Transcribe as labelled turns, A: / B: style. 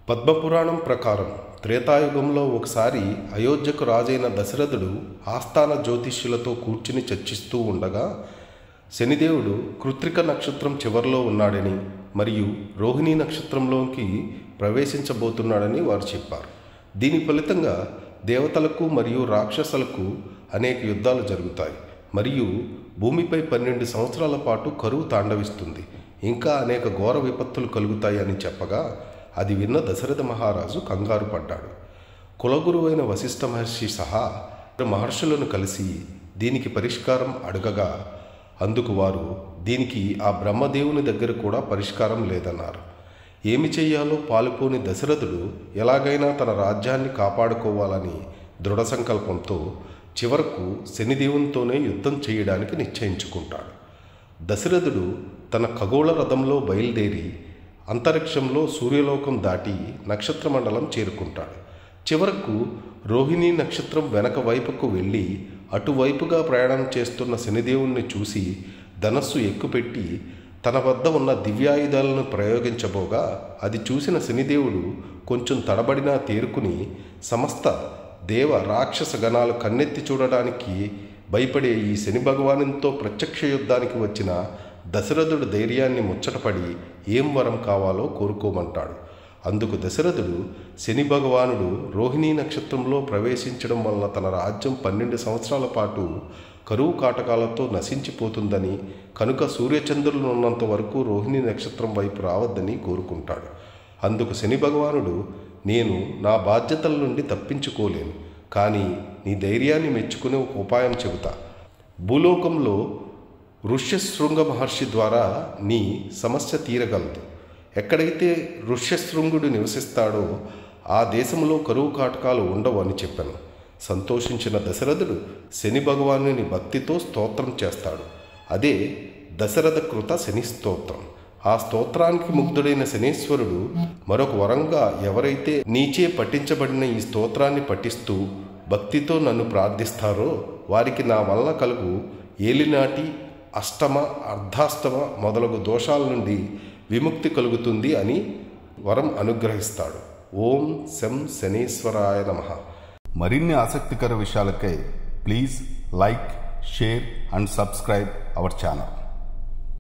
A: పద్మపురాణం ప్రకారం త్రేతాయుగంలో ఒకసారి అయోధ్యకు రాజైన దశరథుడు ఆస్థాన జ్యోతిష్యులతో కూర్చుని చర్చిస్తూ ఉండగా శనిదేవుడు కృత్రిక నక్షత్రం చివరిలో ఉన్నాడని మరియు రోహిణీ నక్షత్రంలోకి ప్రవేశించబోతున్నాడని వారు చెప్పారు దీని ఫలితంగా దేవతలకు మరియు రాక్షసులకు అనేక యుద్ధాలు జరుగుతాయి మరియు భూమిపై పన్నెండు సంవత్సరాల పాటు కరువు తాండవిస్తుంది ఇంకా అనేక ఘోర విపత్తులు కలుగుతాయి అని చెప్పగా అది విన్న దశరథ మహారాజు కంగారు పడ్డాడు కులగురువైన వశిష్ఠ మహర్షి సహా మహర్షులను కలిసి దీనికి పరిష్కారం అడగగా అందుకు వారు దీనికి ఆ బ్రహ్మదేవుని దగ్గర కూడా పరిష్కారం లేదన్నారు ఏమి చెయ్యాలో పాలుపోని దశరథుడు ఎలాగైనా తన రాజ్యాన్ని కాపాడుకోవాలని దృఢ సంకల్పంతో చివరకు శనిదేవునితోనే యుద్ధం చేయడానికి నిశ్చయించుకుంటాడు దశరథుడు తన ఖగోళ రథంలో బయలుదేరి అంతరిక్షంలో సూర్యలోకం దాటి నక్షత్రమండలం చేరుకుంటాడు చివరకు రోహిణీ నక్షత్రం వెనక వైపుకు వెళ్ళి అటువైపుగా ప్రయాణం చేస్తున్న శనిదేవుణ్ణి చూసి ధనస్సు ఎక్కుపెట్టి తన వద్ద ఉన్న దివ్యాయుధాలను ప్రయోగించబోగా అది చూసిన శనిదేవుడు కొంచెం తడబడినా తేరుకుని సమస్త దేవ రాక్షస గణాలు కన్నెత్తి చూడడానికి భయపడే ఈ శని భగవానుతో ప్రత్యక్ష యుద్ధానికి వచ్చిన దశరథుడు ధైర్యాన్ని ముచ్చటపడి ఏం వరం కావాలో కోరుకోమంటాడు అందుకు దశరథుడు శని భగవానుడు రోహిణీ నక్షత్రంలో ప్రవేశించడం వలన తన రాజ్యం పన్నెండు సంవత్సరాల పాటు కరువు కాటకాలతో నశించిపోతుందని కనుక సూర్యచంద్రులు ఉన్నంత వరకు రోహిణీ నక్షత్రం వైపు రావద్దని కోరుకుంటాడు అందుకు శని భగవానుడు నేను నా బాధ్యతల నుండి తప్పించుకోలేను కానీ నీ ధైర్యాన్ని మెచ్చుకునే ఒక ఉపాయం చెబుతా భూలోకంలో ఋష్యశృంగ మహర్షి ద్వారా నీ సమస్య తీరగలదు ఎక్కడైతే ఋష్యశృంగుడు నివసిస్తాడో ఆ దేశంలో కరువు కాటకాలు ఉండవు అని చెప్పాను సంతోషించిన దశరథుడు శని భగవానుని భక్తితో స్తోత్రం చేస్తాడు అదే దశరథ కృత శని స్తోత్రం ఆ స్తోత్రానికి ముగ్ధుడైన శనీశ్వరుడు మరొక వరంగా ఎవరైతే నీచే పఠించబడిన ఈ స్తోత్రాన్ని పఠిస్తూ భక్తితో నన్ను ప్రార్థిస్తారో వారికి నా వలన కలుగు ఏలినాటి అష్టమ అర్ధాష్టమ మొదలగు దోషాల నుండి విముక్తి కలుగుతుంది అని వరం అనుగ్రహిస్తాడు ఓం శం శనీశ్వరాయ నమః
B: మరిన్ని ఆసక్తికర విషయాలకై please like share and subscribe our channel